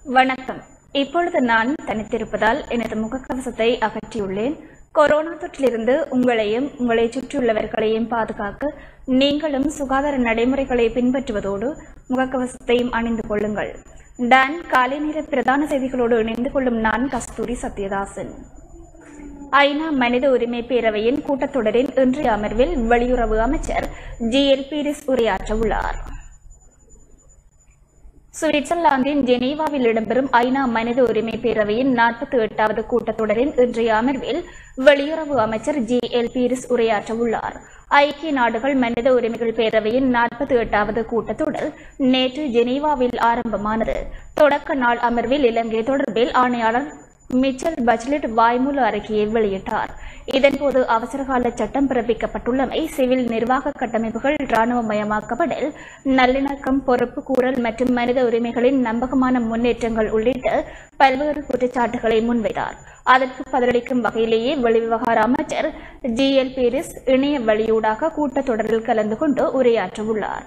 வணக்கம் இப்பொழுது நான் தனித்திருப்பதால் எனது முகக்கவசத்தை அகற்றியுள்ளேன் கொரோனா தொற்றிலிருந்து உங்களையும் உங்களை சுற்றியுள்ளவர்களையும் பாதுகாக்க நீங்களும் சுகாதார நடைமுறைகளை பின்பற்றுவதோடு முகக்கவசத்தையும் அணிந்து கொள்ளுங்கள் டான் காலை நேர பிரதான செய்திகளோடு இணைந்து கொள்ளும் நான் கஸ்தூரி சத்யதாசன் ஐநா மனித உரிமை பேரவையின் கூட்டத்தொடரின் இன்றைய அமர்வில் வெளியுறவு அமைச்சர் ஜி எல் பீரிஸ் உரையாற்ற உள்ளார் சுவிட்சர்லாந்தின் ஜெனீவாவில் இடம்பெறும் ஐநா மனித உரிமை பேரவையின் நாற்பத்தி எட்டாவது கூட்டத்தொடரின் இன்றைய அமர்வில் வெளியுறவு அமைச்சர் ஜி எல் பீரிஸ் உரையாற்ற உள்ளார் ஐக்கிய நாடுகள் மனித உரிமைகள் பேரவையின் நாற்பத்தி எட்டாவது கூட்டத்தொடர் நேற்று ஜெனீவாவில் ஆரம்பமானது தொடக்க நாள் அமர்வில் இலங்கை தொடர்பில் ஆணையாளர் மிச்சல் பச்லெட் வாய்மூல அறிக்கையை வெளியிட்டார் இதன்போது அவசரகால சட்டம் பிறப்பிக்கப்பட்டுள்ளமை சிவில் நிர்வாக கட்டமைப்புகள் இராணுவமயமாக்கப்படல் நல்லிணக்கம் பொறுப்பு கூறல் மற்றும் மனித உரிமைகளின் நம்பகமான முன்னேற்றங்கள் உள்ளிட்ட பல்வேறு குற்றச்சாட்டுகளை முன்வைத்தார் அதற்கு பதிலளிக்கும் வகையிலேயே வெளிவிவகார அமைச்சர் ஜி எல் பீரிஸ் இணைய வழியூடாக கூட்டத்தொடரில் கலந்து கொண்டு உரையாற்றவுள்ளார்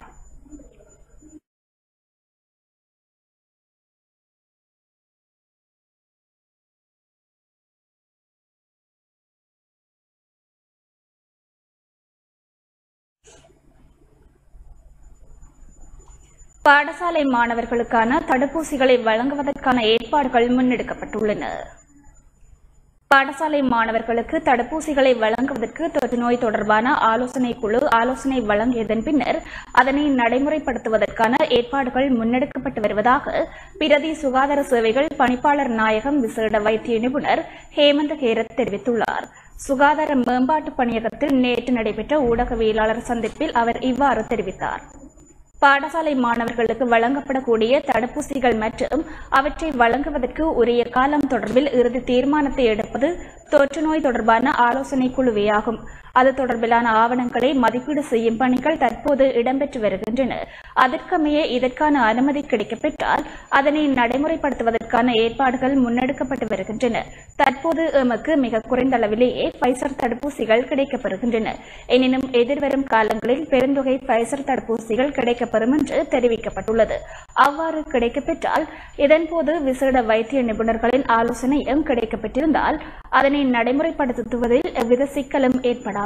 பாடசாலை மாணவர்களுக்கான தடுப்பூசிகளை வழங்குவதற்கான ஏற்பாடுகள் முன்னெடுக்கப்பட்டுள்ளன பாடசாலை மாணவர்களுக்கு தடுப்பூசிகளை வழங்குவதற்கு தொற்று நோய் தொடர்பான ஆலோசனை குழு ஆலோசனை வழங்கியதன் பின்னர் அதனை நடைமுறைப்படுத்துவதற்கான ஏற்பாடுகள் முன்னெடுக்கப்பட்டு வருவதாக பிரதி சுகாதார சேவைகள் பணிப்பாளர் நாயகம் விசேட வைத்திய நிபுணர் ஹேமந்த் ஹேரத் தெரிவித்துள்ளார் சுகாதார மேம்பாட்டு பணியகத்தில் நேற்று நடைபெற்ற ஊடகவியலாளர் சந்திப்பில் அவர் இவ்வாறு தெரிவித்தார் பாடசாலை மாணவர்களுக்கு வழங்கப்படக்கூடிய தடுப்பூசிகள் மற்றும் அவற்றை வழங்குவதற்கு உரிய காலம் தொடர்பில் இறுதி தீர்மானத்தை எடுப்பது தொற்று நோய் தொடர்பான ஆலோசனை குழுவேயாகும் அது தொடர்பிலான ஆவணங்களை மதிப்பீடு செய்யும் பணிகள் தற்போது இடம்பெற்று வருகின்றன அதற்கமைய இதற்கான அனுமதி கிடைக்கப்பெற்றால் அதனை நடைமுறைப்படுத்துவதற்கான ஏற்பாடுகள் முன்னெடுக்கப்பட்டு வருகின்றன தற்போது எமக்கு மிக குறைந்த அளவிலேயே பைசர் தடுப்பூசிகள் கிடைக்கப்பெறுகின்றன எனினும் எதிர்வரும் காலங்களில் பெருந்தொகை பைசர் தடுப்பூசிகள் கிடைக்கப்பெறும் என்று தெரிவிக்கப்பட்டுள்ளது அவ்வாறு கிடைக்கப்பெற்றால் இதன்போது விசேட வைத்திய நிபுணர்களின் ஆலோசனையும் கிடைக்கப்பெற்றிருந்தால் அதனை நடைமுறைப்படுத்துவதில் எவ்வித சிக்கலும் ஏற்படாது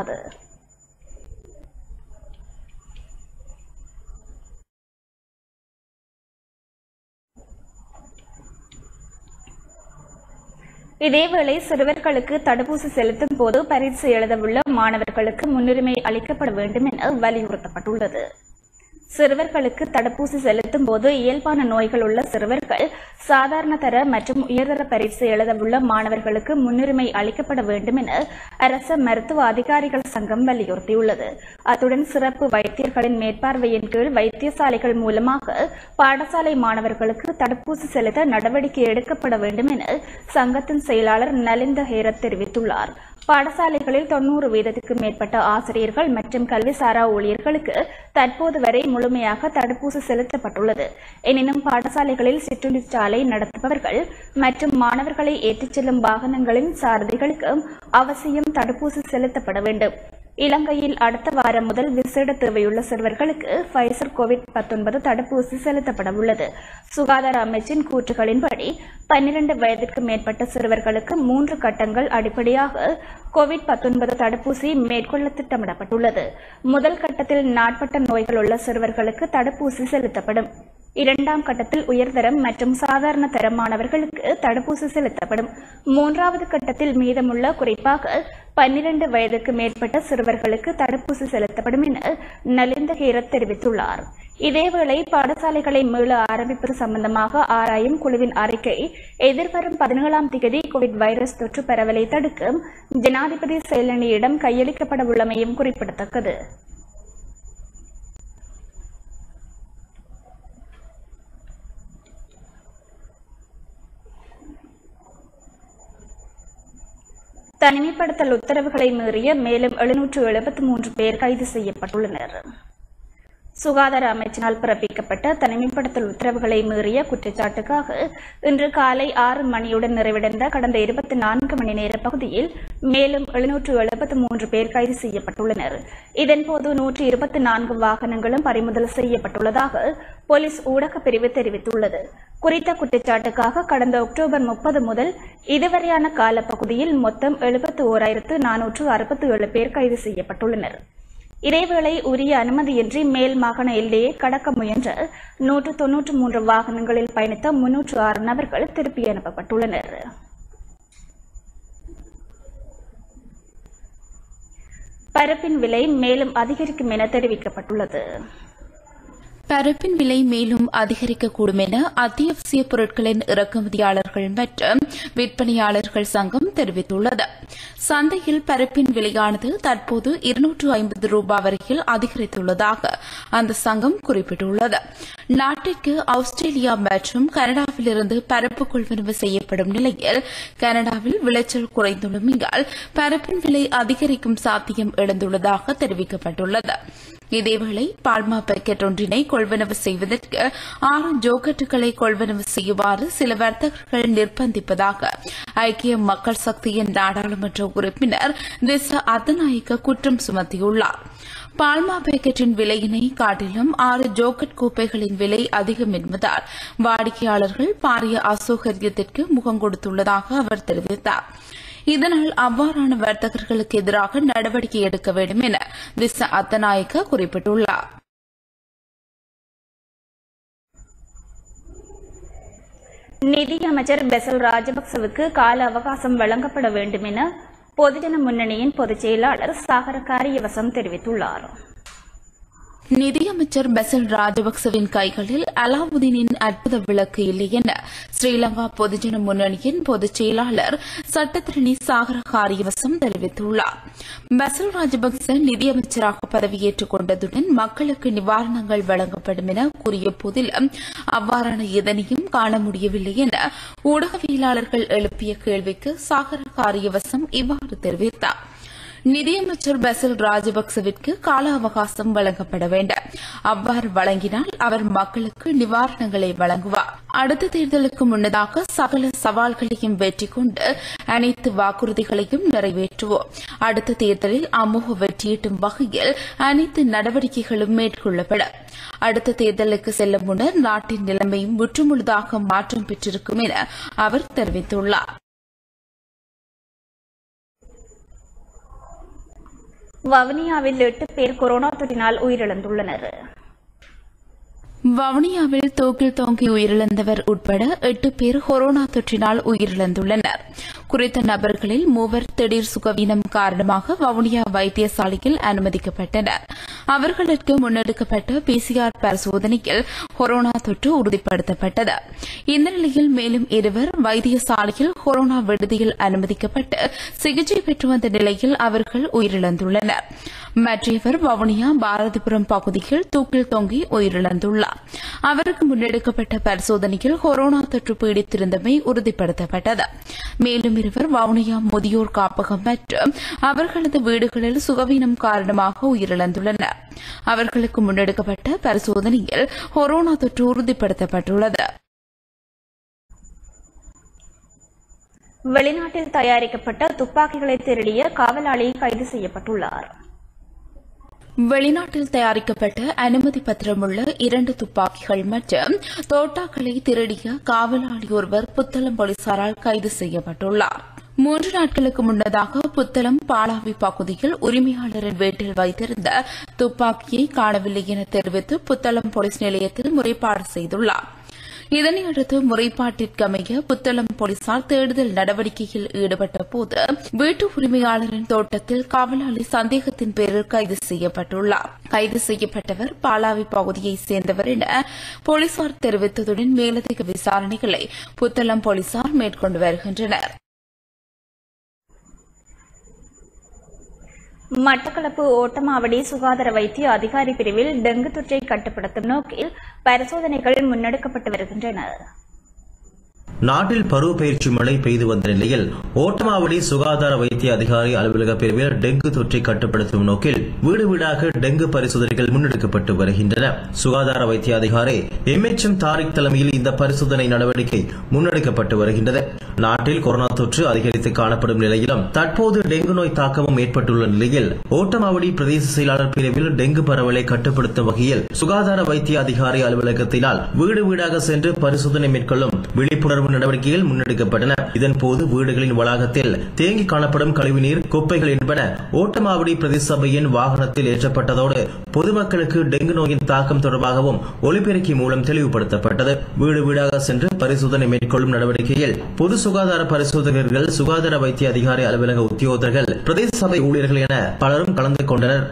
இதேவேளை சிறுவர்களுக்கு தடுப்பூசி செலுத்தும் போது பரீட்சை எழுதவுள்ள மாணவர்களுக்கு முன்னுரிமை அளிக்கப்பட வேண்டும் என வலியுறுத்தப்பட்டுள்ளது சிறுவர்களுக்கு தடுப்பூசி செலுத்தும் போது இயல்பான நோய்கள் உள்ள சிறுவர்கள் சாதாரண தர மற்றும் உயர்தர பரீட்சை எழுதவுள்ள மாணவர்களுக்கு முன்னுரிமை அளிக்கப்பட வேண்டும் என அரச மருத்துவ அதிகாரிகள் சங்கம் வலியுறுத்தியுள்ளது அத்துடன் சிறப்பு வைத்தியர்களின் மேற்பார்வையின் கீழ் வைத்தியசாலைகள் மூலமாக பாடசாலை மாணவர்களுக்கு தடுப்பூசி செலுத்த நடவடிக்கை எடுக்கப்பட வேண்டும் என சங்கத்தின் செயலாளர் நலிந்த ஹேரத் தெரிவித்துள்ளார் பாடசாலைகளில் தொன்னூறு வீதத்துக்கு மேற்பட்ட ஆசிரியர்கள் மற்றும் கல்விசாரா ஊழியர்களுக்கு தற்போது வரை முழுமையாக தடுப்பூசி செலுத்தப்பட்டுள்ளது எனினும் பாடசாலைகளில் சிற்றுண்டிச்சாலை நடத்துபவர்கள் மற்றும் மாணவர்களை ஏற்றிச் செல்லும் வாகனங்களின் சாரதிகளுக்கு அவசியம் தடுப்பூசி செலுத்தப்பட வேண்டும் இலங்கையில் அடுத்த வாரம் முதல் விசேட தேவையுள்ள சிறுவர்களுக்கு பைசர் கோவிட் பத்தொன்பது தடுப்பூசி செலுத்தப்பட உள்ளது சுகாதார அமைச்சின் கூற்றுகளின்படி பன்னிரண்டு வயதிற்கு மேற்பட்ட சிறுவர்களுக்கு மூன்று கட்டங்கள் அடிப்படையாக கோவிட் பத்தொன்பது தடுப்பூசி மேற்கொள்ள திட்டமிடப்பட்டுள்ளது முதல் கட்டத்தில் நாட்பட்ட நோய்கள் உள்ள சிறுவர்களுக்கு தடுப்பூசி செலுத்தப்படும் இரண்டாம் கட்டத்தில் உயர்தரம் மற்றும் சாதாரண தரமானவர்களுக்கு தடுப்பூசி செலுத்தப்படும் மூன்றாவது கட்டத்தில் மீதமுள்ள குறிப்பாக பன்னிரண்டு வயதுக்கு மேற்பட்ட சிறுவர்களுக்கு தடுப்பூசி செலுத்தப்படும் என நலிந்த ஹீரத் தெரிவித்துள்ளார் இதேவேளை பாடசாலைகளை மீள ஆரம்பிப்பது சம்பந்தமாக ஆராயும் குழுவின் அறிக்கை எதிர்வரும் பதினேழாம் தேதி கோவிட் வைரஸ் தொற்று பரவலை தடுக்க ஜனாதிபதி செயலணியிடம் கையளிக்கப்பட உள்ளமையும் குறிப்பிடத்தக்கது தனிமைப்படுத்தல் உத்தரவுகளை மீறிய மேலும் எழுநூற்று எழுபத்தி மூன்று பேர் கைது செய்யப்பட்டுள்ளனர் சுகாதார அமைச்சினால் பிறப்பிக்கப்பட்ட தனிமைப்படுத்தல் உத்தரவுகளை மீறிய குற்றச்சாட்டுக்காக இன்று காலை ஆறு மணியுடன் நிறைவடைந்த கடந்த இருபத்தி நான்கு மணி நேர பகுதியில் மேலும் எழுநூற்று எழுபத்தி மூன்று பேர் கைது செய்யப்பட்டுள்ளனர் இதன்போது நூற்றி இருபத்தி நான்கு வாகனங்களும் பறிமுதல் செய்யப்பட்டுள்ளதாக போலீஸ் ஊடகப் பிரிவு தெரிவித்துள்ளது குறித்த குற்றச்சாட்டுக்காக கடந்த அக்டோபர் முப்பது முதல் இதுவரையான காலப்பகுதியில் மொத்தம் எழுபத்து ஓராயிரத்து நானூற்று அறுபத்தி ஏழு பேர் கைது செய்யப்பட்டுள்ளனர் இதேவேளை உரிய அனுமதியின்றி மேல் மாகாண எல்லையை கடக்க முயன்ற நூற்று தொன்னூற்று மூன்று வாகனங்களில் பயணித்த முன்னூற்று ஆறு நபர்கள் திருப்பி அனுப்பப்பட்டுள்ளனர் பருப்பின் விலை மேலும் அதிகரிக்கும் என தெரிவிக்கப்பட்டுள்ளது பருப்பின் விலை மேலும் அதிகரிக்கக்கூடும் என அத்தியாவசிய பொருட்களின் இறக்குமதியாளர்கள் மற்றும் விற்பனையாளர்கள் சங்கம் தெரிவித்துள்ளது சந்தையில் பருப்பின் விலையானது தற்போது இருநூற்று ஐம்பது ரூபாய் வரையில் அதிகரித்துள்ளதாக அந்த சங்கம் குறிப்பிட்டுள்ளது நாட்டிற்கு ஆஸ்திரேலியா மற்றும் கனடாவிலிருந்து பருப்பு கொள்வனவு செய்யப்படும் நிலையில் கனடாவில் விளைச்சல் குறைந்துள்ளமையால் பருப்பின் விலை அதிகரிக்கும் சாத்தியம் எழுந்துள்ளதாக தெரிவிக்கப்பட்டுள்ளது இதேவேளை பால்மா பாக்கெட் ஒன்றினை கொள்வனவு செய்வதற்கு ஆறு ஜோக்கெட்டுகளை கொள்வனவு செய்யுமாறு சில வர்த்தகர்கள் நிர்பந்திப்பதாக ஐக்கிய மக்கள் சக்தியின் நாடாளுமன்ற உறுப்பினர் திச அதநாயக்க குற்றம் சுமத்தியுள்ளார் பால்மா பேக்கெட்டின் விலையினை காட்டிலும் ஆறு ஜோக்கெட் கூப்பைகளின் விலை அதிகம் என்பதால் வாடிக்கையாளர்கள் பாரிய அசௌகரியத்திற்கு முகம் கொடுத்துள்ளதாக அவர் தெரிவித்தார் இதனால் அவ்வாறான வர்த்தகர்களுக்கு எதிராக நடவடிக்கை எடுக்க வேண்டும் என திச அத்தநாயக்க குறிப்பிட்டுள்ளார் நிதியமைச்சர் பெசல் ராஜபக்சவுக்கு கால அவகாசம் வழங்கப்பட வேண்டும் என பொதுஜன முன்னணியின் பொதுச் செயலாளர் சாகர காரியவசம் தெரிவித்துள்ளார் நிதியமைச்சர் பெசல் ராஜபக்சவின் கைகளில் அலாவுதீனின் அற்புத விளக்கு இல்லை என ஸ்ரீலங்கா பொதுஜன முன்னணியின் பொதுச் செயலாளர் சட்டத்திரணி சாகர காரியவசம் தெரிவித்துள்ளார் பெசல் ராஜபக்ச நிதியமைச்சராக பதவியேற்றுக் கொண்டதுடன் மக்களுக்கு நிவாரணங்கள் வழங்கப்படும் என கூறிய போதிலும் அவ்வாறான எதனையும் காண முடியவில்லை என ஊடகவியலாளர்கள் எழுப்பிய கேள்விக்கு சாகர காரியவசம் இவ்வாறு தெரிவித்தார் நிதியமைச்சர் பெசல் ராஜபக்சவிற்கு கால அவகாசம் வழங்கப்பட வேண்டும் அவ்வாறு வழங்கினால் அவர் மக்களுக்கு நிவாரணங்களை வழங்குவார் அடுத்த தேர்தலுக்கு முன்னதாக சகல சவால்களையும் வெற்றி கொண்டு அனைத்து வாக்குறுதிகளையும் நிறைவேற்றுவோம் அடுத்த தேர்தலில் அமோக வெற்றியீட்டும் வகையில் அனைத்து நடவடிக்கைகளும் மேற்கொள்ளப்படும் அடுத்த தேர்தலுக்கு செல்லும் முன்னர் நாட்டின் நிலைமை முற்றுமுழுதாக மாற்றம் பெற்றிருக்கும் என அவர் தெரிவித்துள்ளார் வவுனியாவில் எட்டு பேர் கொரோனா தொற்றினால் உயிரிழந்துள்ளனர் வவுனியாவில் தூக்கில் தொங்கி உயிரிழந்தவர் உட்பட எட்டு பேர் கொரோனா தொற்றினால் உயிரிழந்துள்ளனர் குறித்த நபர்களில் மூவர் திடீர் சுகவீனம் காரணமாக வவுனியா வைத்தியசாலையில் அனுமதிக்கப்பட்டனர் அவர்களுக்கு முன்னெடுக்கப்பட்ட பிசிஆர் பரிசோதனையில் கொரோனா தொற்று உறுதிப்படுத்தப்பட்டது இந்த நிலையில் மேலும் இருவர் வைத்தியசாலையில் கொரோனா விடுதியில் அனுமதிக்கப்பட்டு சிகிச்சை பெற்று வந்த நிலையில் அவர்கள் உயிரிழந்துள்ளனர் மற்றவர் வவுனியா பாரதிபுரம் பகுதியில் தூக்கில் தொங்கி உயிரிழந்துள்ளார் அவருக்கு முன்னெடுக்கப்பட்ட பரிசோதனையில் கொரோனா தொற்று பீடித்திருந்தமை உறுதிப்படுத்தப்பட்டது மேலும் இருவர் வவுனியா முதியோர் காப்பகம் மற்றும் அவர்களது வீடுகளில் சுகவீனம் காரணமாக உயிரிழந்துள்ளனர் அவர்களுக்கு முன்னெடுக்கப்பட்ட பரிசோதனையில் கொரோனா தொற்று உறுதிப்படுத்தப்பட்டுள்ளது வெளிநாட்டில் தயாரிக்கப்பட்ட துப்பாக்கிகளை திருடிய காவலாளி கைது செய்யப்பட்டுள்ளார் வெளிநாட்டில் தயாரிக்கப்பட்ட அனுமதி பத்திரமுள்ள இரண்டு துப்பாக்கிகள் மற்றும் தோட்டாக்களை திருடிய காவலாளி ஒருவர் புத்தளம் போலீசாரால் கைது செய்யப்பட்டுள்ளார் மூன்று நாட்களுக்கு முன்னதாக புத்தளம் பாலாவி பகுதியில் உரிமையாளரின் வீட்டில் வைத்திருந்த துப்பாக்கியை காணவில்லை என தெரிவித்து புத்தளம் போலீஸ் நிலையத்தில் முறைப்பாடு செய்துள்ளார் இதனையடுத்து முறைப்பாட்டிற்கமைய புத்தளம் போலீசார் தேடுதல் நடவடிக்கையில் ஈடுபட்ட போது வீட்டு உரிமையாளரின் தோட்டத்தில் காவலாளி சந்தேகத்தின் பேரில் கைது செய்யப்பட்டுள்ளார் கைது செய்யப்பட்டவர் பாலாவி பகுதியைச் சேர்ந்தவர் என போலீசார் தெரிவித்ததுடன் மேலதிக விசாரணைகளை புத்தளம் போலீசார் மேற்கொண்டு வருகின்றனர் மட்டக்களப்பு ஓட்டமாவடி சுகாதார வைத்திய அதிகாரி பிரிவில் டெங்கு தொற்றை கட்டுப்படுத்தும் நோக்கில் பரிசோதனைகள் முன்னெடுக்கப்பட்டு வருகின்றன நாட்டில் பருவ பயிற்சி மழை பெய்து வந்த நிலையில் ஓட்டமாவடி சுகாதார வைத்திய அதிகாரி அலுவலக பிரிவில் டெங்கு தொற்றை கட்டுப்படுத்தும் நோக்கில் வீடு வீடாக டெங்கு பரிசோதனைகள் முன்னெடுக்கப்பட்டு வருகின்றன சுகாதார வைத்திய அதிகாரி எம் எச் எம் தாரிக் தலைமையில் இந்த பரிசோதனை நடவடிக்கை முன்னெடுக்கப்பட்டு வருகின்றது நாட்டில் கொரோனா தொற்று அதிகரித்து காணப்படும் நிலையிலும் தற்போது டெங்கு நோய் தாக்கமும் ஏற்பட்டுள்ள நிலையில் ஓட்டமாவடி பிரதேச செயலாளர் பிரிவில் டெங்கு பரவலை கட்டுப்படுத்தும் வகையில் சுகாதார வைத்திய அதிகாரி அலுவலகத்தினால் வீடு வீடாக சென்று பரிசோதனை மேற்கொள்ளும் விழிப்புணர்வு நடவடிக்கைகள் முன்னெடுக்கப்பட்டன இதன்போது வீடுகளின் வளாகத்தில் தேங்கி காணப்படும் கழிவுநீர் குப்பைகள் என்பன ஓட்டமாவடி பிரதேச சபையின் வாகனத்தில் ஏற்றப்பட்டதோடு பொதுமக்களுக்கு டெங்கு நோயின் தாக்கம் தொடர்பாகவும் ஒலிபெருக்கி மூலம் தெளிவுபடுத்தப்பட்டது வீடு வீடாக சென்று பரிசோதனை மேற்கொள்ளும் நடவடிக்கையில் பொது சுகாதார பரிசோதகர்கள் சுகாதார வைத்திய அதிகாரி அலுவலக உத்தியோகர்கள் பிரதேச சபை ஊழியர்கள் என பலரும் கலந்து கொண்டனர்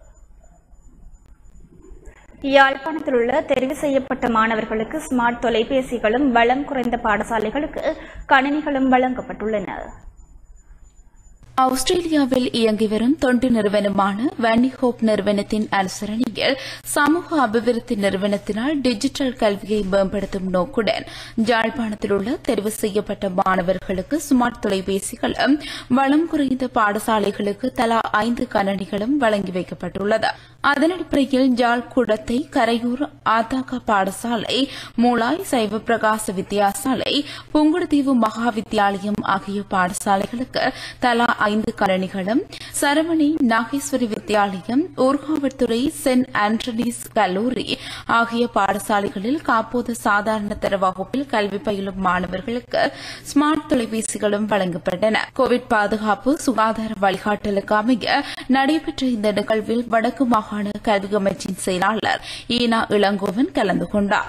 யாழ்ப்பாணத்தில் உள்ள தெரிவு செய்யப்பட்ட மாணவர்களுக்கு ஸ்மார்ட் தொலைபேசிகளும் வளம் குறைந்த பாடசாலைகளுக்கு கணினிகளும் வழங்கப்பட்டுள்ளன ஆஸ்திரேலியாவில் இயங்கி வரும் தொண்டு நிறுவனமான வன்னி ஹோப் நிறுவனத்தின் அனுசரணையில் சமூக அபிவிருத்தி நிறுவனத்தினால் டிஜிட்டல் கல்வியை மேம்படுத்தும் நோக்குடன் யாழ்ப்பாணத்தில் உள்ள தெரிவு செய்யப்பட்ட மாணவர்களுக்கு ஸ்மார்ட் தொலைபேசிகளும் வளம் குறைந்த பாடசாலைகளுக்கு தலா ஐந்து கணனிகளும் வழங்கி வைக்கப்பட்டுள்ளது அதன் அடிப்படையில் யாழ் குடத்தை கரையூர் ஆதாக பாடசாலை மூலாய் சைவ பிரகாச வித்தியாசாலை புங்குடுதீவு மகா வித்தியாலயம் ஆகிய பாடசாலைகளுக்கு தலா ஐந்து கணனிகளும் சரவணி நாகேஸ்வரி வித்தியாலயம் ஊர்காவல்துறை சென்ட் ஆண்டனிஸ் கல்லூரி ஆகிய பாடசாலைகளில் காப்போது சாதாரண தர வகுப்பில் கல்வி பயிலும் மாணவர்களுக்கு ஸ்மார்ட் தொலைபேசிகளும் வழங்கப்பட்டன கோவிட் பாதுகாப்பு சுகாதார வழிகாட்டலுக்கு அமைய நடைபெற்ற இந்த நிகழ்வில் வடக்கு மாகாண கல்வி அமைச்சின் செயலாளர் ஈனா இளங்கோவன் கலந்து கொண்டார்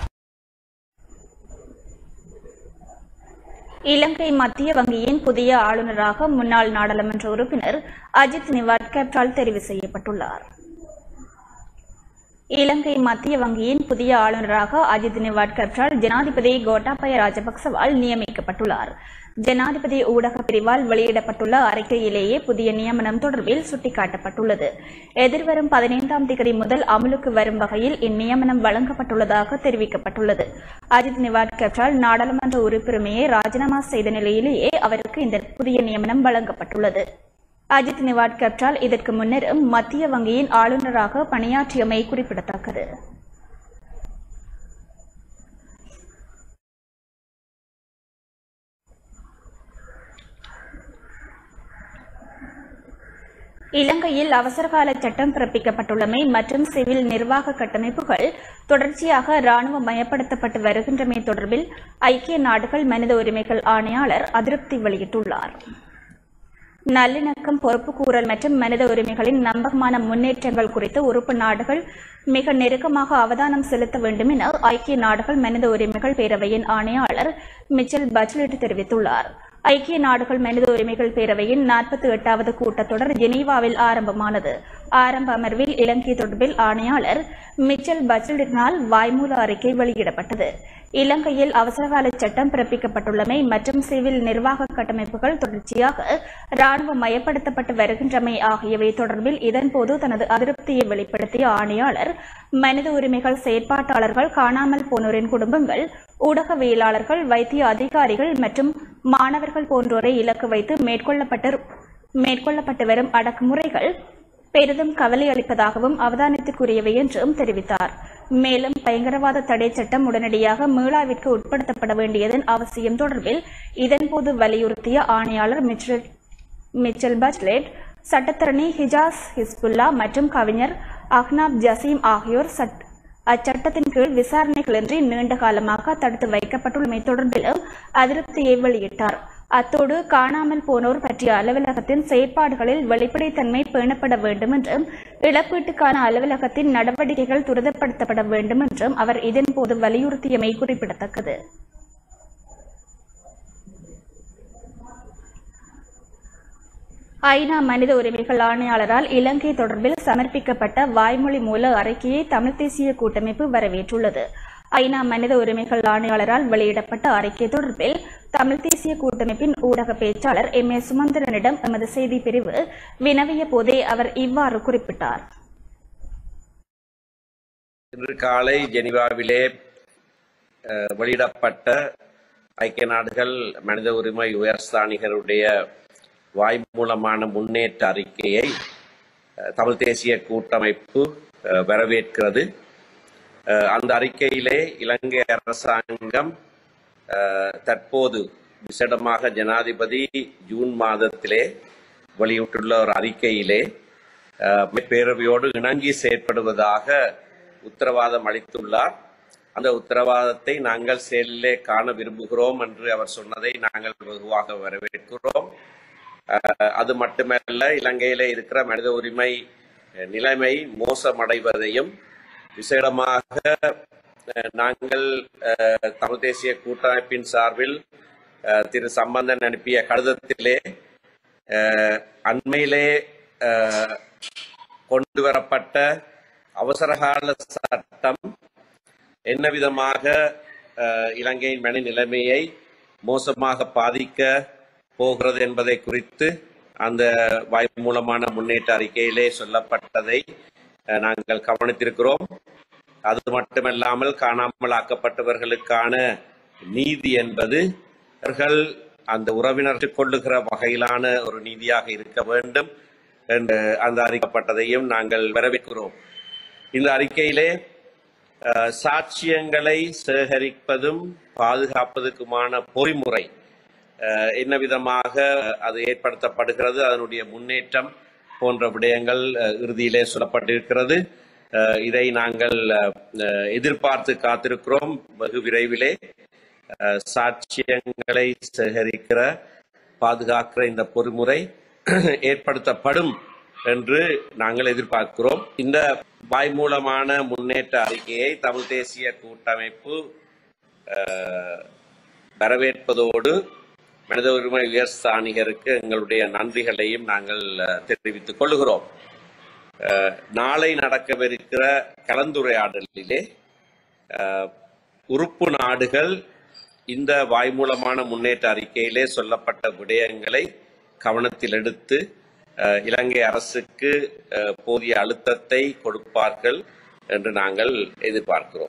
இலங்கை மத்திய வங்கியின் புதிய ஆளுநராக முன்னாள் நாடாளுமன்ற உறுப்பினர் அஜித் நிவாட் கேப்டால் தெரிவு செய்யப்பட்டுள்ளார் இலங்கை மத்திய வங்கியின் புதிய ஆளுநராக அஜித் நிவாட் கப்ரால் ஜனாதிபதி கோட்டாபய ராஜபக்சவால் நியமிக்கப்பட்டுள்ளார் ஜனாதிபதி ஊடக பிரிவால் வெளியிடப்பட்டுள்ள அறிக்கையிலேயே புதிய நியமனம் தொடர்பில் சுட்டிக்காட்டப்பட்டுள்ளது எதிர்வரும் பதினைந்தாம் தேதி முதல் அமலுக்கு வரும் வகையில் இந்நியமனம் வழங்கப்பட்டுள்ளதாக தெரிவிக்கப்பட்டுள்ளது அஜித் நிவாட் கப்ரால் நாடாளுமன்ற உறுப்பினரையே ராஜினாமா செய்த நிலையிலேயே அவருக்கு இந்த புதிய நியமனம் வழங்கப்பட்டுள்ளது அஜித் நிவாட் கப்ரால் இதற்கு முன்னர் மத்திய வங்கியின் ஆளுநராக பணியாற்றியமை குறிப்பிடத்தக்கது இலங்கையில் அவசரகால சட்டம் பிறப்பிக்கப்பட்டுள்ளமை மற்றும் சிவில் நிர்வாக கட்டமைப்புகள் தொடர்ச்சியாக ராணுவ மயப்படுத்தப்பட்டு வருகின்றமை தொடர்பில் ஐக்கிய நாடுகள் மனித உரிமைகள் ஆணையாளர் அதிருப்தி வெளியிட்டுள்ளார் நல்லிணக்கம் பொறுப்புக்கூறல் மற்றும் மனித உரிமைகளின் நம்பகமான முன்னேற்றங்கள் குறித்து உறுப்பு நாடுகள் மிக நெருக்கமாக அவதானம் செலுத்த வேண்டும் என ஐக்கிய நாடுகள் மனித உரிமைகள் பேரவையின் ஆணையாளர் மிச்சல் பச்லெட் தெரிவித்துள்ளார் ஐக்கிய நாடுகள் மனித உரிமைகள் பேரவையின் நாற்பத்தி எட்டாவது கூட்டத்தொடர் ஜெனீவாவில் ஆரம்பமானது ஆரம்ப அமர்வில் இலங்கை தொடர்பில் ஆணையாளர் மிச்சல் பச்லெட்டினால் வாய்மூல அறிக்கை வெளியிடப்பட்டது இலங்கையில் அவசரகால சட்டம் பிறப்பிக்கப்பட்டுள்ளமை மற்றும் சிவில் நிர்வாக கட்டமைப்புகள் தொடர்ச்சியாக ராணுவ மயப்படுத்தப்பட்டு வருகின்றமை ஆகியவை தொடர்பில் இதன்போது தனது அதிருப்தியை வெளிப்படுத்திய ஆணையாளர் மனித உரிமைகள் செயற்பாட்டாளர்கள் காணாமல் போனோரின் குடும்பங்கள் ஊடகவியலாளர்கள் வைத்திய அதிகாரிகள் மற்றும் மாணவர்கள் போன்றோரை இலக்கு வைத்து மேற்கொள்ளப்பட்டு மேற்கொள்ளப்பட்டு வரும் அடக்குமுறைகள் பெரிதும் கவலை அளிப்பதாகவும் அவதானத்திற்குரியவை என்றும் தெரிவித்தார் மேலும் பயங்கரவாத தடை சட்டம் உடனடியாக மீளாவிற்கு உட்படுத்தப்பட வேண்டியதன் அவசியம் தொடர்பில் இதன்போது வலியுறுத்திய ஆணையாளர் மிச்சல் மிச்சல் பச்லெட் சட்டத்தரணி ஹிஜாஸ் ஹிஸ்புல்லா மற்றும் கவிஞர் அஹ்னாப் ஜசீம் ஆகியோர் சட் அச்சட்டத்தின் கீழ் விசாரணைகளின்றி நீண்ட காலமாக தடுத்து வைக்கப்பட்டுள்ளமை தொடர்பிலும் அதிருப்தியை வெளியிட்டார் அத்தோடு காணாமல் போனோர் பற்றிய அலுவலகத்தின் செயற்பாடுகளில் வெளிப்படைத்தன்மை பேணப்பட வேண்டும் என்றும் இழப்பீட்டுக்கான அலுவலகத்தின் நடவடிக்கைகள் துரிதப்படுத்தப்பட வேண்டும் என்றும் அவர் இதன்போது வலியுறுத்தியமை குறிப்பிடத்தக்கது ஐநா மனித உரிமைகள் ஆணையாளரால் இலங்கை தொடர்பில் சமர்ப்பிக்கப்பட்ட வாய்மொழி மூல அறிக்கையை தமிழ் தேசிய கூட்டமைப்பு வரவேற்றுள்ளது ஐநா மனித உரிமைகள் ஆணையாளரால் வெளியிடப்பட்ட அறிக்கை தொடர்பில் தமிழ் தேசிய கூட்டமைப்பின் ஊடக பேச்சாளர் எம் ஏ சுமந்திரனிடம் எமது செய்தி பிரிவு வினவிய போதே அவர் இவ்வாறு குறிப்பிட்டார் இன்று காலை ஜெனீவாவிலே அஹ், வெளியிடப்பட்ட ஐக்கிய நாடுகள் மனித உரிமை உயர்ஸ்தானிகருடைய வாய்மூலமான முன்னேற்ற அறிக்கையை அஹ், தமிழ் தேசிய கூட்டமைப்பு அஹ், வரவேற்கிறது அஹ், அந்த அறிக்கையிலே இலங்கை அரசாங்கம் அஹ், தற்போது விசேடமாக ஜனாதிபதி ஜூன் மாதத்திலே வெளியிட்டுள்ள ஒரு அறிக்கையிலே அஹ், பேரவையோடு இணங்கி செயற்படுவதாக உத்தரவாதம் அளித்துள்ளார் அந்த உத்தரவாதத்தை நாங்கள் செயலிலே காண விரும்புகிறோம் என்று அவர் சொன்னதை நாங்கள் வெகுவாக வரவேற்கிறோம் அஹ், அது மட்டுமல்ல இலங்கையிலே இருக்கிற மனித உரிமை அஹ், நிலைமை மோசமடைவதையும் விசேடமாக அஹ், நாங்கள் அஹ், தமிழ் தேசிய கூட்டமைப்பின் சார்பில் அஹ், திரு சம்பந்தன் அனுப்பிய கடிதத்திலே அஹ், அண்மையிலே அஹ், கொண்டு வரப்பட்ட அவசரகால சட்டம் என்ன விதமாக அஹ், இலங்கையின் மன நிலைமையை மோசமாக பாதிக்க போகிறது என்பதை குறித்து அந்த வாய்ப்பு மூலமான முன்னேற்ற அறிக்கையிலே சொல்லப்பட்டதை அஹ், நாங்கள் கவனித்திருக்கிறோம் அது மட்டுமல்லாமல் காணாமல் ஆக்கப்பட்டவர்களுக்கான நீதி என்பது அவர்கள் அந்த உறவினர் கொள்ளுகிற வகையிலான ஒரு நீதியாக இருக்க வேண்டும் என்று அந்த அறிக்கப்பட்டதையும் நாங்கள் வரவேற்கிறோம் இந்த அறிக்கையிலே அஹ், சாட்சியங்களை சேகரிப்பதும் பாதுகாப்பதற்குமான பொறிமுறை அஹ், என்ன விதமாக அது ஏற்படுத்தப்படுகிறது அதனுடைய முன்னேற்றம் போன்ற விடயங்கள் அஹ், இறுதியிலே சொல்லப்பட்டிருக்கிறது அஹ், இதை நாங்கள் அஹ், எதிர்பார்த்து காத்திருக்கிறோம் வெகு விரைவிலே அஹ், சாட்சியங்களை சேகரிக்கிற பாதுகாக்கிற இந்த பொறிமுறை ஏற்படுத்தப்படும் என்று நாங்கள் எதிர்பார்க்கிறோம் இந்த வாய்மூலமான முன்னேற்ற அறிக்கையை தமிழ் தேசிய கூட்டமைப்பு அஹ், வரவேற்பதோடு மனித உரிமை உயர்ஸ்தானிகருக்கு எங்களுடைய நன்றிகளையும் நாங்கள் அஹ், தெரிவித்துக் கொள்கிறோம் அஹ், நாளை நடக்கவிருக்கிற கலந்துரையாடலிலே அஹ், உறுப்பு நாடுகள் இந்த வாய்மூலமான முன்னேற்ற அறிக்கையிலே சொல்லப்பட்ட விடயங்களை கவனத்தில் எடுத்து அஹ், இலங்கை அரசுக்கு அஹ், போதிய அழுத்தத்தை கொடுப்பார்கள் என்று நாங்கள் எதிர்பார்க்கிறோம்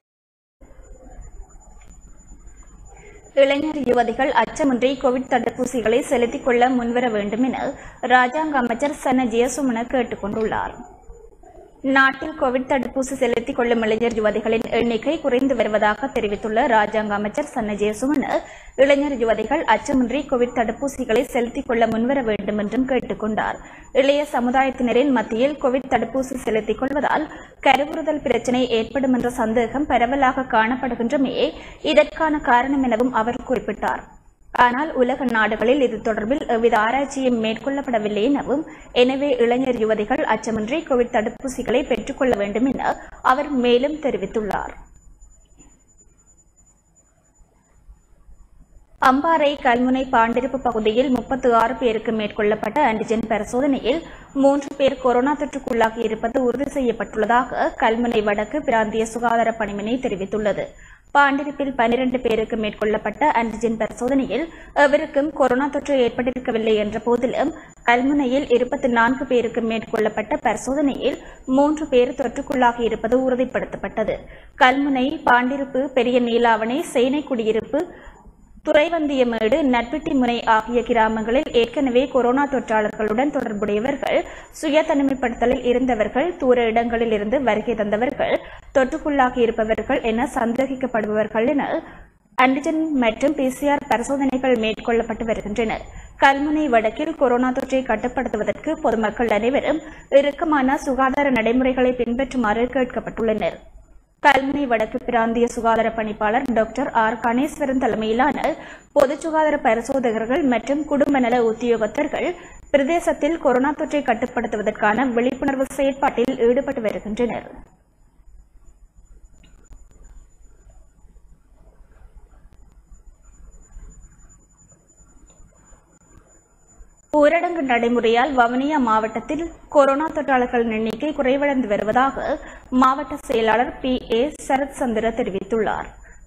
இளைஞர் யுவதிகள் அச்சமின்றி கோவிட் தடுப்பூசிகளை செலுத்திக் கொள்ள முன்வர வேண்டும் என ராஜாங்க அமைச்சர் சன ஜெயசுமன கேட்டுக் கொண்டுள்ளார் நாட்டில் கோவிட் தடுப்பூசி செலுத்திக் கொள்ளும் இளைஞர் யுவதிகளின் எண்ணிக்கை குறைந்து வருவதாக தெரிவித்துள்ள ராஜாங்க அமைச்சர் சன்ன ஜெயசுமன இளைஞர் யுவதிகள் அச்சமின்றி கோவிட் தடுப்பூசிகளை செலுத்திக் கொள்ள முன்வர வேண்டும் என்றும் கேட்டுக் கொண்டார் இளைய சமுதாயத்தினரின் மத்தியில் கோவிட் தடுப்பூசி செலுத்திக் கொள்வதால் கருவுறுதல் பிரச்சினை ஏற்படும் என்ற சந்தேகம் பரவலாக காணப்படுகின்றமே இதற்கான காரணம் எனவும் அவர் குறிப்பிட்டார் ஆனால் உலக நாடுகளில் இது தொடர்பில் எவ்வித ஆராய்ச்சியும் மேற்கொள்ளப்படவில்லை எனவும் எனவே இளைஞர் யுவதிகள் அச்சமின்றி கோவிட் தடுப்பூசிகளை பெற்றுக்கொள்ள வேண்டும் என அவர் மேலும் தெரிவித்துள்ளார் அம்பாறை கல்முனை பாண்டிருப்பு பகுதியில் முப்பத்து ஆறு பேருக்கு மேற்கொள்ளப்பட்ட ஆன்டிஜென் பரிசோதனையில் மூன்று பேர் கொரோனா தொற்றுக்குள்ளாகி இருப்பது உறுதி செய்யப்பட்டுள்ளதாக கல்முனை வடக்கு பிராந்திய சுகாதார பணிமனை தெரிவித்துள்ளது பாண்டிருப்பில் பனிரண்டு பேருக்கு மேற்கொள்ளப்பட்ட ஆன்டிஜென் பரிசோதனையில் எவருக்கும் கொரோனா தொற்று ஏற்பட்டிருக்கவில்லை என்ற போதிலும் கல்முனையில் இருபத்தி நான்கு பேருக்கு மேற்கொள்ளப்பட்ட பரிசோதனையில் மூன்று பேர் தொற்றுக்குள்ளாகி இருப்பது உறுதிப்படுத்தப்பட்டது கல்முனை பாண்டிருப்பு பெரிய நீலாவணை சேனை குடியிருப்பு துறைவந்தியமேடு நட்பிட்டிமுனை ஆகிய கிராமங்களில் ஏற்கனவே கொரோனா தொற்றாளர்களுடன் தொடர்புடையவர்கள் சுய தனிமைப்படுத்தலில் இருந்தவர்கள் தூர இடங்களில் இருந்து வருகை தந்தவர்கள் தொற்றுக்குள்ளாகி இருப்பவர்கள் என சந்தேகிக்கப்படுபவர்கள் என ஆன்டிஜன் மற்றும் பிசிஆர் பரிசோதனைகள் மேற்கொள்ளப்பட்டு வருகின்றன கல்முனை வடக்கில் கொரோனா தொற்றை கட்டுப்படுத்துவதற்கு பொதுமக்கள் அனைவரும் இறுக்கமான சுகாதார நடைமுறைகளை பின்பற்றுமாறு கேட்கப்பட்டுள்ளனர் கல்முனை வடக்கு பிராந்திய சுகாதார பணிப்பாளர் டாக்டர் ஆர் கணேஸ்வரன் தலைமையிலான பொது சுகாதார பரிசோதகர்கள் மற்றும் குடும்ப நல உத்தியோகத்தர்கள் பிரதேசத்தில் கொரோனா தொற்றை கட்டுப்படுத்துவதற்கான விழிப்புணர்வு செயற்பாட்டில் ஈடுபட்டு வருகின்றனர் ஊரடங்கு நடைமுறையால் வவுனியா மாவட்டத்தில் கொரோனா தொற்றாளர்களின் எண்ணிக்கை குறைவடைந்து வருவதாக மாவட்ட செயலாளர் பி ஏ சரத் சந்திர தெரிவித்துள்ளார்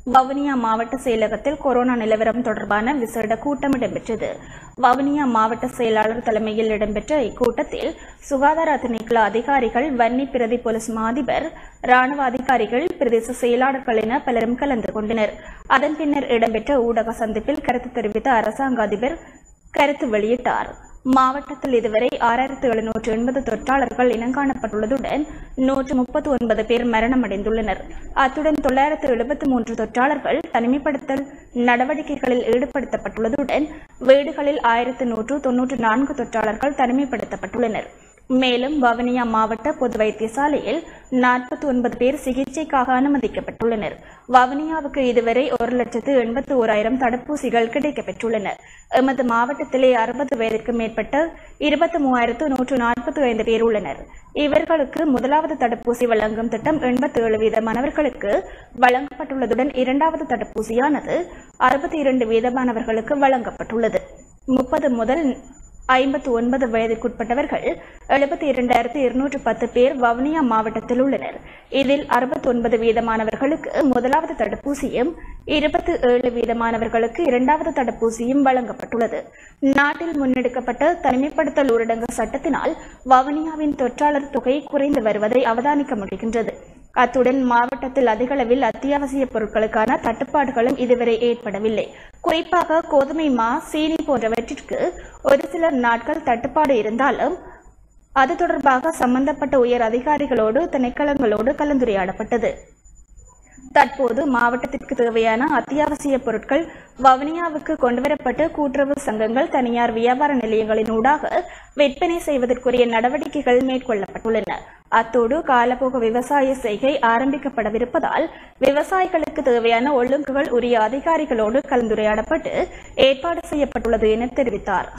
வவுனியா மாவட்ட செயலகத்தில் கொரோனா நிலவரம் தொடர்பான விசேட கூட்டம் இடம்பெற்றது வவுனியா மாவட்ட செயலாளர் தலைமையில் இடம்பெற்ற இக்கூட்டத்தில் சுகாதார திணைக்கள அதிகாரிகள் வன்னி பிரதி போலீஸ் மாதிபர் ராணுவ அதிகாரிகள் பிரதேச செயலாளர்கள் என பலரும் கலந்து கொண்டனர் அதன் பின்னர் இடம்பெற்ற ஊடக சந்திப்பில் கருத்து தெரிவித்த அரசாங்க அதிபர் கருத்து வெளியிட்டார் மாவட்டத்தில் இதுவரை ஆறாயிரத்து எழுநூற்று எண்பது தொற்றாளர்கள் இனங்காணப்பட்டுள்ளதுடன் நூற்று முப்பத்தி ஒன்பது பேர் மரணமடைந்துள்ளனர் அத்துடன் தொள்ளாயிரத்து எழுபத்து மூன்று தொற்றாளர்கள் தனிமைப்படுத்தல் நடவடிக்கைகளில் ஈடுபடுத்தப்பட்டுள்ளதுடன் வீடுகளில் ஆயிரத்து நூற்று தொன்னூற்று நான்கு தொற்றாளர்கள் தனிமைப்படுத்தப்பட்டுள்ளனர் மேலும் வவுனியா மாவட்ட பொது வைத்தியசாலையில் நாற்பத்தி ஒன்பது பேர் சிகிச்சைக்காக அனுமதிக்கப்பட்டுள்ளனர் வவுனியாவுக்கு இதுவரை ஒரு லட்சத்து எண்பத்தி ஓராயிரம் தடுப்பூசிகள் கிடைக்கப்பெற்றுள்ளன எமது மாவட்டத்திலே அறுபது வயதிற்கு மேற்பட்ட இருபத்தி மூவாயிரத்து நூற்று நாற்பத்தி ஐந்து பேர் உள்ளனர் இவர்களுக்கு முதலாவது தடுப்பூசி வழங்கும் திட்டம் எண்பத்தி ஏழு வீதமானவர்களுக்கு வழங்கப்பட்டுள்ளதுடன் இரண்டாவது தடுப்பூசியானது அறுபத்தி இரண்டு வீதமானவர்களுக்கு வழங்கப்பட்டுள்ளது முப்பது முதல் ஐம்பத்து ஒன்பது வயதிற்குட்பட்டவர்கள் எழுபத்தி இரண்டாயிரத்து இருநூற்று பத்து பேர் வவுனியா மாவட்டத்தில் உள்ளனர் இதில் அறுபத்தி ஒன்பது வீதமானவர்களுக்கு முதலாவது தடுப்பூசியும் இருபத்தி ஏழு வீதமானவர்களுக்கு இரண்டாவது தடுப்பூசியும் வழங்கப்பட்டுள்ளது நாட்டில் முன்னெடுக்கப்பட்ட தனிமைப்படுத்தல் ஊரடங்கு சட்டத்தினால் வவுனியாவின் தொற்றாளர் தொகை குறைந்து வருவதை அவதானிக்க முடிகின்றது அத்துடன் மாவட்டத்தில் அதிகளவில் அத்தியாவசிய பொருட்களுக்கான தட்டுப்பாடுகளும் இதுவரை ஏற்படவில்லை குறிப்பாக கோதுமை மா சீனி போன்றவற்றிற்கு ஒரு சில நாட்கள் தட்டுப்பாடு இருந்தாலும் அது தொடர்பாக சம்பந்தப்பட்ட உயர் அதிகாரிகளோடு திணைக்களங்களோடு கலந்துரையாடப்பட்டது தற்போது மாவட்டத்திற்கு தேவையான அத்தியாவசிய பொருட்கள் வவுனியாவுக்கு கொண்டுவரப்பட்டு கூட்டுறவு சங்கங்கள் தனியார் வியாபார நிலையங்களின் ஊடாக விற்பனை செய்வதற்குரிய நடவடிக்கைகள் மேற்கொள்ளப்பட்டுள்ளன அத்தோடு காலப்போக விவசாய செய்கை ஆரம்பிக்கப்படவிருப்பதால் விவசாயிகளுக்கு தேவையான ஒழுங்குகள் உரிய அதிகாரிகளோடு கலந்துரையாடப்பட்டு ஏற்பாடு செய்யப்பட்டுள்ளது என தெரிவித்தார்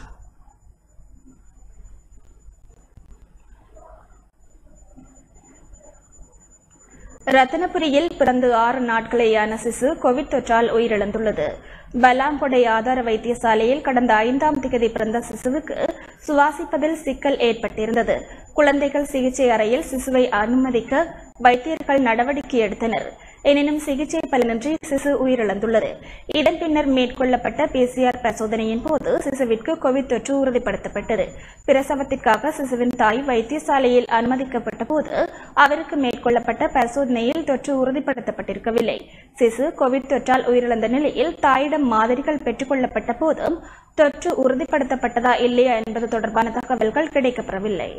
ரத்தினபுரியில் பிறந்து ஆறு நாட்களேயான சிசு கோவிட் தொற்றால் உயிரிழந்துள்ளது பலாங்கொடை ஆதார வைத்தியசாலையில் கடந்த ஐந்தாம் திகதி பிறந்த சிசுவுக்கு சுவாசிப்பதில் சிக்கல் ஏற்பட்டிருந்தது குழந்தைகள் சிகிச்சை அறையில் சிசுவை அனுமதிக்க வைத்தியர்கள் நடவடிக்கை எடுத்தனர் எனினும் சிகிச்சை பலனின்றி சிசு உயிரிழந்துள்ளது இதன் பின்னர் மேற்கொள்ளப்பட்ட பிசிஆர் பரிசோதனையின் போது சிசுவிற்கு கோவிட் தொற்று உறுதிப்படுத்தப்பட்டது பிரசவத்திற்காக சிசுவின் தாய் வைத்தியசாலையில் அனுமதிக்கப்பட்ட போது அவருக்கு மேற்கொள்ளப்பட்ட பரிசோதனையில் தொற்று உறுதிப்படுத்தப்பட்டிருக்கவில்லை சிசு கோவிட் தொற்றால் உயிரிழந்த நிலையில் தாயிடம் மாதிரிகள் பெற்றுக் கொள்ளப்பட்ட போதும் தொற்று உறுதிப்படுத்தப்பட்டதா இல்லையா என்பது தொடர்பான தகவல்கள் கிடைக்கப்பெறவில்லை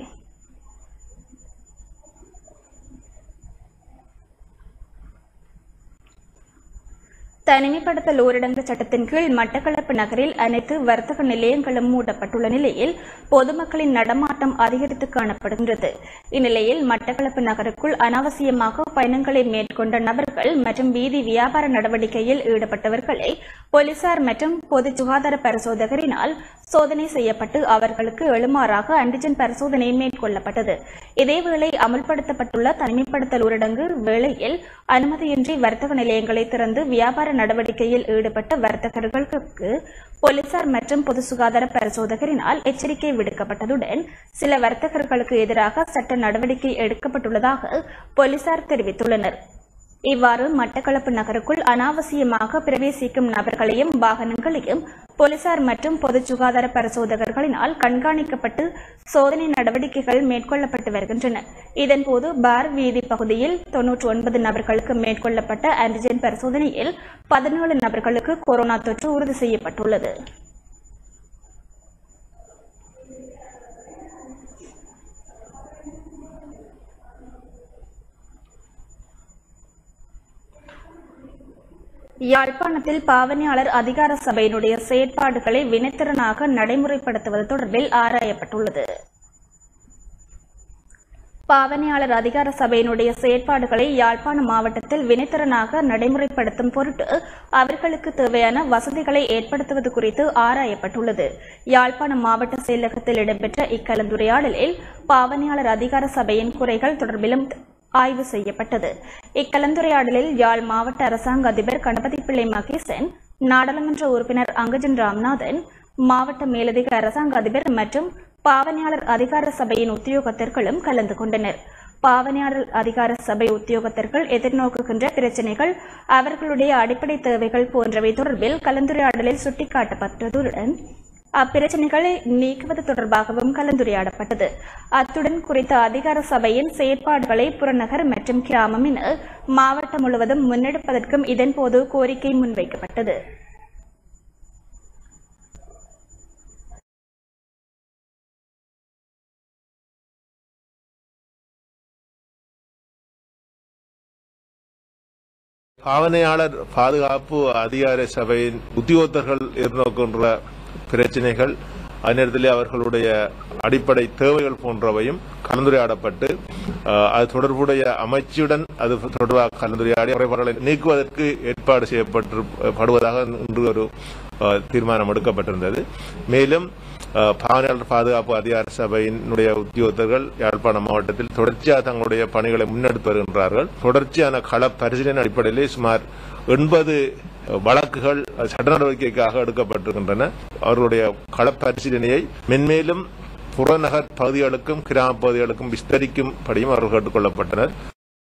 தனிமைப்படுத்தல் ஊரடங்கு சட்டத்தின் கீழ் மட்டக்களப்பு நகரில் அனைத்து வர்த்தக நிலையங்களும் மூடப்பட்டுள்ள நிலையில் பொதுமக்களின் நடமாட்டம் அதிகரித்து காணப்படுகின்றது இந்நிலையில் மட்டக்களப்பு நகருக்குள் அனாவசியமாக பயணங்களை மேற்கொண்ட நபர்கள் மற்றும் வீதி வியாபார நடவடிக்கையில் ஈடுபட்டவர்களை போலீசார் மற்றும் பொது சுகாதார பரிசோதகரினால் சோதனை செய்யப்பட்டு அவர்களுக்கு எழுமாறாக ஆன்டிஜென் பரிசோதனை மேற்கொள்ளப்பட்டது இதேவேளை அமல்படுத்தப்பட்டுள்ள தனிமைப்படுத்தல் ஊரடங்கு வேளையில் அனுமதியின்றி வர்த்தக நிலையங்களை திறந்து வியாபார நடவடிக்கையில் ஈடுபட்ட வர்த்தகர்களுக்கு போலீசார் மற்றும் பொது சுகாதார பரிசோதகரினால் எச்சரிக்கை விடுக்கப்பட்டதுடன் சில வர்த்தகர்களுக்கு எதிராக சட்ட நடவடிக்கை எடுக்கப்பட்டுள்ளதாக போலீசார் தெரிவித்துள்ளனர் இவ்வாறு மட்டக்களப்பு நகருக்குள் அனாவசியமாக பிரவேசிக்கும் நபர்களையும் வாகனங்களையும் போலீசார் மற்றும் பொது சுகாதார பரிசோதகர்களினால் கண்காணிக்கப்பட்டு சோதனை நடவடிக்கைகள் மேற்கொள்ளப்பட்டு வருகின்றன இதன்போது பார் வீதி பகுதியில் தொன்னூற்றி ஒன்பது நபர்களுக்கு மேற்கொள்ளப்பட்ட ஆன்டிஜென் பரிசோதனையில் பதினேழு நபர்களுக்கு கொரோனா தொற்று உறுதி செய்யப்பட்டுள்ளது யாழ்ப்பாணத்தில் பாவனையாளர் அதிகார சபையினுடைய செயற்பாடுகளை வினைத்திறனாக நடைமுறைப்படுத்துவது தொடர்பில் ஆராயப்பட்டுள்ளது பாவனையாளர் அதிகார சபையினுடைய செயற்பாடுகளை யாழ்ப்பாண மாவட்டத்தில் வினைத்திறனாக நடைமுறைப்படுத்தும் பொருட்டு அவர்களுக்கு தேவையான வசதிகளை ஏற்படுத்துவது குறித்து ஆராயப்பட்டுள்ளது யாழ்ப்பாண மாவட்ட செயலகத்தில் இடம்பெற்ற இக்கலந்துரையாடலில் பாவனையாளர் அதிகார சபையின் குறைகள் தொடர்பிலும் ஆய்வு செய்யப்பட்டது இக்கலந்துரையாடலில் யாழ் மாவட்ட அரசாங்க அதிபர் கணபதி பிள்ளை மகேசன் நாடாளுமன்ற உறுப்பினர் அங்கஜன் ராம்நாதன் மாவட்ட மேலதிக அரசாங்க அதிபர் மற்றும் பாவனையாளர் அதிகார சபையின் உத்தியோகத்தர்களும் கலந்து கொண்டனர் பாவனையாளர் அதிகார சபை உத்தியோகத்தர்கள் எதிர்நோக்குகின்ற பிரச்சினைகள் அவர்களுடைய அடிப்படை தேவைகள் போன்றவை தொடர்பில் கலந்துரையாடலில் சுட்டிக்காட்டப்பட்டதுடன் அப்பிரச்சினைகளை நீக்குவது தொடர்பாகவும் கலந்துரையாடப்பட்டது அத்துடன் குறித்த அதிகார சபையின் செயற்பாடுகளை புறநகர் மற்றும் கிராமம் என மாவட்டம் முழுவதும் முன்னெடுப்பதற்கும் இதன்போது கோரிக்கை முன்வைக்கப்பட்டது பாவனையாளர் பாதுகாப்பு அதிகார சபையின் உத்தியோகத்தர்கள் எதிர்நோக்கின்ற பிரச்சினைகள் அந்நேரத்தில் அவர்களுடைய அடிப்படை தேவைகள் போன்றவையும் கலந்துரையாடப்பட்டு அஹ், அது தொடர்புடைய அமைச்சுடன் அது தொடர்பாக கலந்துரையாடி குறைபாடுகளை நீக்குவதற்கு ஏற்பாடு செய்யப்பட்டு படுவதாக இன்று ஒரு அஹ், தீர்மானம் எடுக்கப்பட்டிருந்தது மேலும் அஹ், பாவனையாளர் பாதுகாப்பு அதிகார சபையினுடைய உத்தியோகத்தர்கள் யாழ்ப்பாணம் மாவட்டத்தில் தொடர்ச்சியாக தங்களுடைய பணிகளை முன்னெடுத்து வருகின்றார்கள் தொடர்ச்சியான கள பரிசீலனை அடிப்படையிலே சுமார் எண்பது வழக்குகள் சட்ட நடவடிக்கைக்காக எடுக்கப்பட்டிருக்கின்றன அவர்களுடைய கள பரிசீலனையை மென்மேலும் புறநகர் பகுதிகளுக்கும் கிராம பகுதிகளுக்கும் விஸ்தரிக்கும்படியும் அவர்கள் கேட்டுக் கொள்ளப்பட்டனர்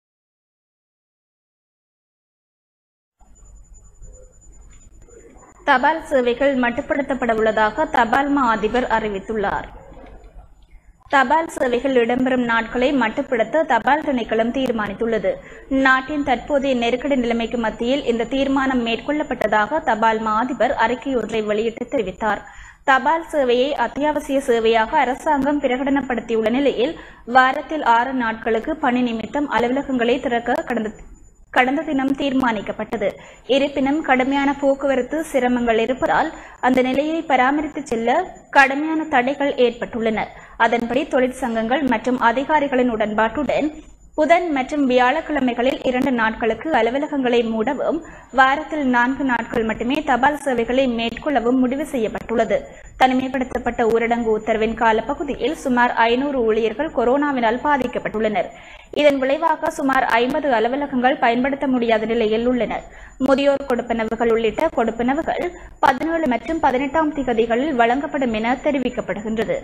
தபால் சேவைகள் மட்டுப்படுத்தப்பட உள்ளதாக தபால் மா அதிபர் அறிவித்துள்ளார் தபால் சேவைகள் இடம்பெறும் நாட்களை மட்டுப்படுத்த தபால் திணைக்களம் தீர்மானித்துள்ளது நாட்டின் தற்போதைய நெருக்கடி நிலைமைக்கு மத்தியில் இந்த தீர்மானம் மேற்கொள்ளப்பட்டதாக தபால் மா அதிபர் அறிக்கையொன்றை வெளியிட்டு தெரிவித்தார் தபால் சேவையை அத்தியாவசிய சேவையாக அரசாங்கம் பிரகடனப்படுத்தியுள்ள நிலையில் வாரத்தில் ஆறு நாட்களுக்கு பணி நிமித்தம் அலுவலகங்களை திறக்க கடந்த கடந்த தினம் தீர்மானிக்கப்பட்டது இருப்பினும் கடுமையான போக்குவரத்து சிரமங்கள் இருப்பதால் அந்த நிலையை பராமரித்து செல்ல கடுமையான தடைகள் ஏற்பட்டுள்ளன அதன்படி தொழிற்சங்கங்கள் மற்றும் அதிகாரிகளின் உடன்பாட்டுடன் புதன் மற்றும் வியாழக்கிழமைகளில் இரண்டு நாட்களுக்கு அலுவலகங்களை மூடவும் வாரத்தில் நான்கு நாட்கள் மட்டுமே தபால் சேவைகளை மேற்கொள்ளவும் முடிவு செய்யப்பட்டுள்ளது தனிமைப்படுத்தப்பட்ட ஊரடங்கு உத்தரவின் காலப்பகுதியில் சுமார் ஐநூறு ஊழியர்கள் கொரோனாவினால் பாதிக்கப்பட்டுள்ளனர் இதன் விளைவாக சுமார் ஐம்பது அலுவலகங்கள் பயன்படுத்த முடியாத நிலையில் உள்ளனர் முதியோர் கொடுப்பனவுகள் உள்ளிட்ட கொடுப்பனவுகள் பதினேழு மற்றும் பதினெட்டாம் திகதிகளில் வழங்கப்படும் என தெரிவிக்கப்படுகின்றது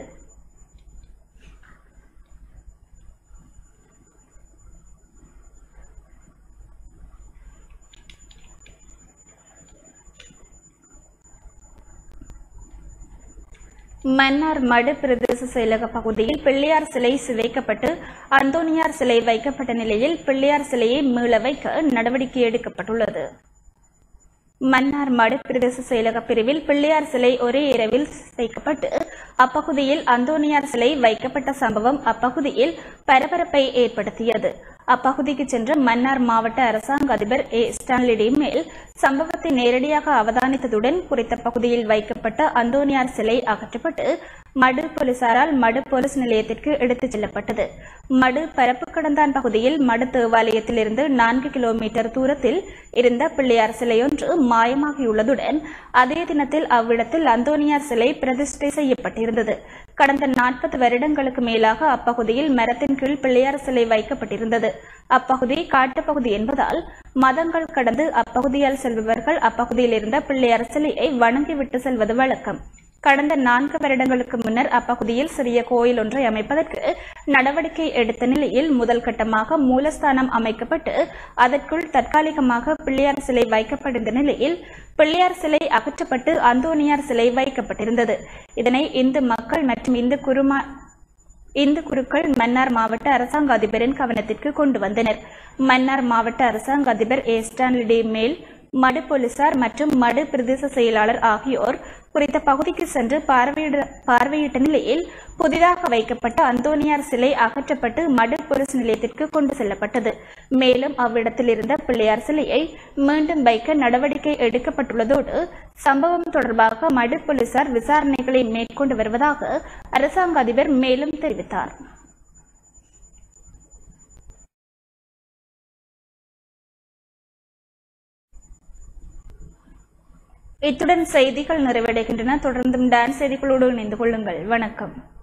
மன்னார் மடு பிரதேச செயலக பகுதியில் பிள்ளையார் சிலை சிதைக்கப்பட்டு அந்தோனியார் சிலை வைக்கப்பட்ட நிலையில் பிள்ளையார் சிலையை மீள வைக்க நடவடிக்கை எடுக்கப்பட்டுள்ளது மன்னார் மடு பிரதேச செயலக பிரிவில் பிள்ளையார் சிலை ஒரே இரவில் சிதைக்கப்பட்டு அப்பகுதியில் அந்தோனியார் சிலை வைக்கப்பட்ட சம்பவம் அப்பகுதியில் பரபரப்பை ஏற்படுத்தியது அப்பகுதிக்கு சென்ற மன்னார் மாவட்ட அரசாங்க அதிபர் ஏ ஸ்டான்லிடி மேல் சம்பவத்தை நேரடியாக அவதானித்ததுடன் குறித்த பகுதியில் வைக்கப்பட்ட அந்தோனியார் சிலை அகற்றப்பட்டு மடு போலீசாரால் மடு போலீஸ் நிலையத்திற்கு எடுத்துச் செல்லப்பட்டது மடு பரப்பு கடந்தான் பகுதியில் மடு தேவாலயத்திலிருந்து நான்கு கிலோமீட்டர் தூரத்தில் இருந்த பிள்ளையார் சிலையொன்று மாயமாகியுள்ளதுடன் அதே தினத்தில் அவ்விடத்தில் அந்தோனியார் சிலை பிரதிஷ்டை செய்யப்பட்டிருந்தது கடந்த நாற்பது வருடங்களுக்கு மேலாக அப்பகுதியில் மரத்தின் கீழ் பிள்ளையார் சிலை வைக்கப்பட்டிருந்தது அப்பகுதி காட்டுப்பகுதி என்பதால் மதங்கள் கடந்து அப்பகுதியால் செல்பவர்கள் அப்பகுதியில் இருந்த பிள்ளையார் சிலையை வணங்கிவிட்டு செல்வது வழக்கம் கடந்த நான்கு வருடங்களுக்கு முன்னர் அப்பகுதியில் சிறிய கோயில் ஒன்றை அமைப்பதற்கு நடவடிக்கை எடுத்த நிலையில் முதல் கட்டமாக மூலஸ்தானம் அமைக்கப்பட்டு அதற்குள் தற்காலிகமாக பிள்ளையார் சிலை வைக்கப்பட்டிருந்த நிலையில் பிள்ளையார் சிலை அகற்றப்பட்டு அந்தோனியார் சிலை வைக்கப்பட்டிருந்தது இதனை இந்து மக்கள் மற்றும் இந்து குருமா இந்து குருக்கள் மன்னார் மாவட்ட அரசாங்க அதிபரின் கவனத்திற்கு கொண்டு வந்தனர் மன்னார் மாவட்ட அரசாங்க அதிபர் ஏ ஸ்டான்லிடி மேல் மடு போலீசார் மற்றும் மடு பிரதேச செயலாளர் ஆகியோர் குறித்த பகுதிக்கு சென்று பார்வையிட பார்வையிட்ட நிலையில் புதிதாக வைக்கப்பட்ட அந்தோனியார் சிலை அகற்றப்பட்டு மடு போலீஸ் நிலையத்திற்கு கொண்டு செல்லப்பட்டது மேலும் அவ்விடத்தில் இருந்த பிள்ளையார் சிலையை மீண்டும் வைக்க நடவடிக்கை எடுக்கப்பட்டுள்ளதோடு சம்பவம் தொடர்பாக மடு போலீசார் விசாரணைகளை மேற்கொண்டு வருவதாக அரசாங்க அதிபர் மேலும் தெரிவித்தார் இத்துடன் செய்திகள் நிறைவடைகின்றன தொடர்ந்தும் டான்ஸ் செய்திகளோடு இணைந்து கொள்ளுங்கள் வணக்கம்